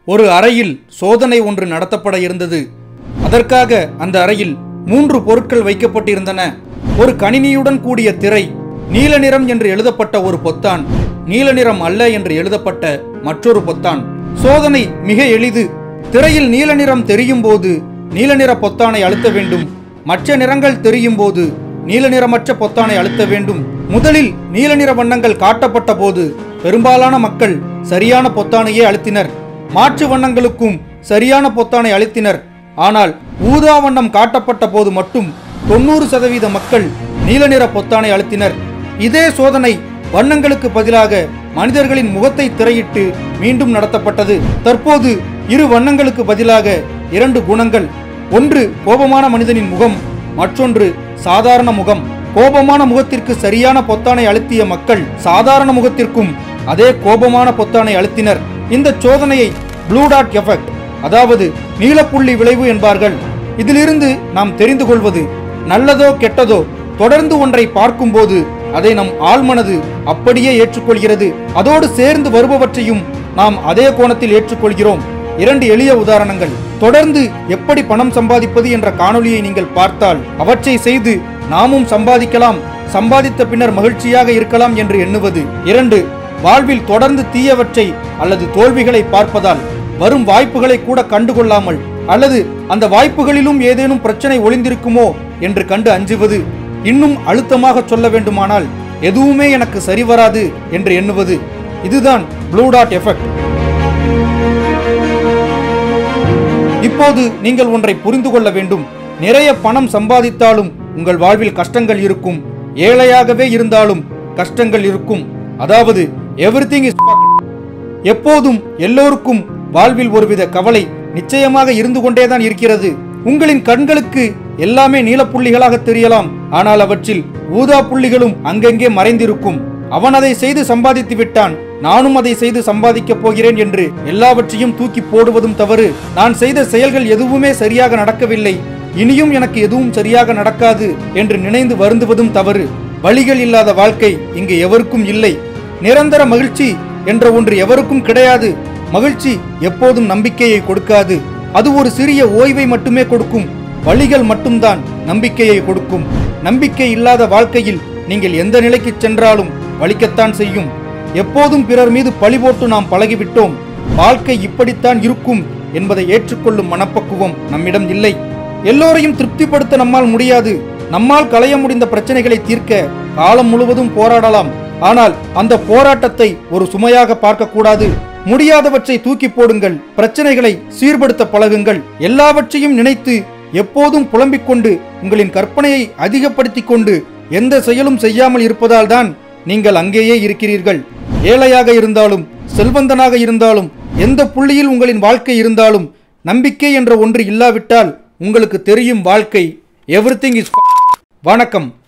ஒரு அறையில் சோதனை ஒன்று நடத்தப்பட இருந்தது அதற்காக அந்த அறையில் மூன்று பொருட்கள் வைக்கப்பட்டிருந்தன ஒரு கணினியுடன் கூடிய திரை நீல நிறம் என்று எழுதப்பட்ட ஒரு பொத்தான் நீல நிறம் அல்ல என்று எழுதப்பட்ட மற்றொரு பொத்தான் சோதனை மிக எளிது திரையில் நீல நிறம் தெரியும் போது நீல நிற பொத்தானை அழுத்த வேண்டும் மற்ற நிறங்கள் தெரியும் போது நீல நிறமற்ற பொத்தானை அழுத்த வேண்டும் முதலில் நீல நிற வண்ணங்கள் காட்டப்பட்ட போது பெரும்பாலான மக்கள் சரியான பொத்தானையே அழுத்தினர் மாற்று வண்ணங்களுக்கும் சரியான பொத்தானை அழுத்தினர் ஆனால் ஊதா வண்ணம் காட்டப்பட்ட போது மட்டும் தொண்ணூறு சதவீத மக்கள் நீல நிற பொத்தானை அழுத்தினர் இதே சோதனை வண்ணங்களுக்கு பதிலாக மனிதர்களின் முகத்தை திரையிட்டு மீண்டும் நடத்தப்பட்டது தற்போது இரு வண்ணங்களுக்கு பதிலாக இரண்டு குணங்கள் ஒன்று கோபமான மனிதனின் முகம் மற்றொன்று சாதாரண முகம் கோபமான முகத்திற்கு சரியான பொத்தானை அழுத்திய மக்கள் சாதாரண முகத்திற்கும் அதே கோபமான பொத்தானை அழுத்தினர் இந்த சோதனையை ப்ளூ டாட் எஃபெக்ட் அதாவது நீலப்புள்ளி விளைவு என்பார்கள் இதிலிருந்து நாம் தெரிந்து கொள்வது நல்லதோ கெட்டதோ தொடர்ந்து ஒன்றை பார்க்கும்போது அதை நம் ஆழ்மனது அப்படியே ஏற்றுக்கொள்கிறது அதோடு சேர்ந்து வருபவற்றையும் நாம் அதே கோணத்தில் ஏற்றுக்கொள்கிறோம் இரண்டு எளிய உதாரணங்கள் தொடர்ந்து எப்படி பணம் சம்பாதிப்பது என்ற காணொளியை நீங்கள் பார்த்தால் அவற்றை செய்து நாமும் சம்பாதிக்கலாம் சம்பாதித்த பின்னர் மகிழ்ச்சியாக இருக்கலாம் என்று எண்ணுவது இரண்டு வாழ்வில் தொடர்ந்து தீயவற்றை அல்லது தோல்விகளை பார்ப்பதால் வரும் வாய்ப்புகளை கூட கண்டுகொள்ளாமல் அல்லது அந்த வாய்ப்புகளிலும் ஏதேனும் பிரச்சனை ஒளிந்திருக்குமோ என்று கண்டு அஞ்சுவது இன்னும் அழுத்தமாக சொல்ல வேண்டுமானால் எதுவுமே எனக்கு சரி வராது என்று எண்ணுவது இதுதான் ப்ளூ டாட் எஃபெக்ட் இப்போது நீங்கள் ஒன்றை புரிந்து கொள்ள வேண்டும் நிறைய பணம் சம்பாதித்தாலும் உங்கள் வாழ்வில் கஷ்டங்கள் இருக்கும் ஏழையாகவே இருந்தாலும் கஷ்டங்கள் இருக்கும் அதாவது எவ்ரிதிங் இஸ் எப்போதும் எல்லோருக்கும் வாழ்வில் ஒருவித கவலை நிச்சயமாக இருந்து கொண்டேதான் இருக்கிறது உங்களின் கண்களுக்கு எல்லாமே நீலப்புள்ளிகளாக தெரியலாம் ஆனால் அவற்றில் ஊதா புள்ளிகளும் அங்கங்கே மறைந்திருக்கும் அவன் அதை செய்து சம்பாதித்து விட்டான் நானும் அதை செய்து சம்பாதிக்கப் போகிறேன் என்று எல்லாவற்றையும் தூக்கி போடுவதும் தவறு நான் செய்த செயல்கள் எதுவுமே சரியாக நடக்கவில்லை இனியும் எனக்கு எதுவும் சரியாக நடக்காது என்று நினைந்து வருந்துவதும் தவறு வழிகள் இல்லாத வாழ்க்கை இங்கு எவருக்கும் இல்லை நிரந்தர மகிழ்ச்சி என்ற ஒன்று எவருக்கும் கிடையாது மகிழ்ச்சி எப்போதும் நம்பிக்கையை கொடுக்காது அது ஒரு சிறிய ஓய்வை மட்டுமே கொடுக்கும் வழிகள் மட்டும்தான் நம்பிக்கையை கொடுக்கும் நம்பிக்கை இல்லாத வாழ்க்கையில் நீங்கள் எந்த நிலைக்கு சென்றாலும் வலிக்கத்தான் செய்யும் எப்போதும் பிறர் மீது பழி போட்டு நாம் பழகிவிட்டோம் வாழ்க்கை இப்படித்தான் இருக்கும் என்பதை ஏற்றுக்கொள்ளும் மனப்பக்குவம் நம்மிடம் இல்லை எல்லோரையும் திருப்திப்படுத்த நம்மால் முடியாது நம்மால் களைய முடிந்த பிரச்சனைகளை தீர்க்க காலம் முழுவதும் போராடலாம் ஆனால் அந்த போராட்டத்தை ஒரு சுமையாக பார்க்கக்கூடாது முடியாதவற்றை தூக்கி போடுங்கள் பிரச்சனைகளை சீர்படுத்த பழகுங்கள் எல்லாவற்றையும் நினைத்து எப்போதும் புலம்பிக் கொண்டு உங்களின் கற்பனையை அதிகப்படுத்திக் கொண்டு எந்த செயலும் செய்யாமல் இருப்பதால் தான் நீங்கள் அங்கேயே இருக்கிறீர்கள் ஏழையாக இருந்தாலும் செல்வந்தனாக இருந்தாலும் எந்த புள்ளியில் உங்களின் வாழ்க்கை இருந்தாலும் நம்பிக்கை என்ற ஒன்று இல்லாவிட்டால் உங்களுக்கு தெரியும் வாழ்க்கை எவ்ரிதிங் இஸ் வணக்கம்